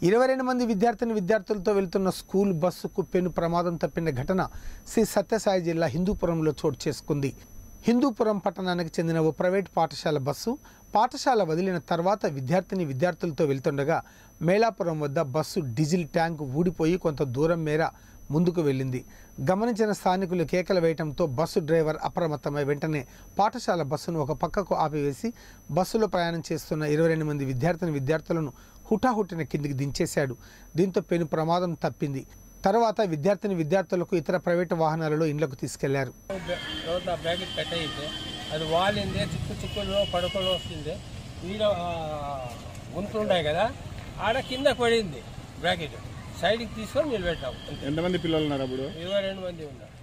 ఇరవై రెండు మంది విద్యార్థిని విద్యార్థులతో వెళ్తున్న స్కూల్ బస్సుకు పెను ప్రమాదం తప్పిన ఘటన శ్రీ సత్యసాయి జిల్లా హిందూపురంలో చోటు చేసుకుంది హిందూపురం పట్టణానికి చెందిన ఓ ప్రైవేట్ పాఠశాల బస్సు పాఠశాల వదిలిన తర్వాత విద్యార్థిని విద్యార్థులతో వెళ్తుండగా మేళాపురం వద్ద బస్సు డీజిల్ ట్యాంక్ ఊడిపోయి కొంత దూరం మేర ముందుకు వెళ్ళింది గమనించిన స్థానికులు కేకలు వేయడంతో బస్సు డ్రైవర్ అప్రమత్తమై వెంటనే పాఠశాల బస్సును ఒక పక్కకు ఆపివేసి బస్సులో ప్రయాణం చేస్తున్న ఇరవై రెండు మంది విద్యార్థిని విద్యార్థులను హుటాహుటిన కిందికి దించేశాడు దీంతో పెను ప్రమాదం తప్పింది తర్వాత విద్యార్థిని విద్యార్థులకు ఇతర ప్రైవేటు వాహనాలలో ఇండ్లకు తీసుకెళ్లారు తర్వాత బ్రాకెట్ కట్ అయితే అది వాలింది చిక్కు చిక్కులో పడుకొని వస్తుంది ఈడ గుంతుంటాయి కదా ఆడ కింద పడింది బ్రాకెట్ సైడ్కి తీసుకొని నిలబెట్టాము ఎంతమంది పిల్లలు ఉన్నారు అప్పుడు ఇరవై రెండు మంది ఉన్నారు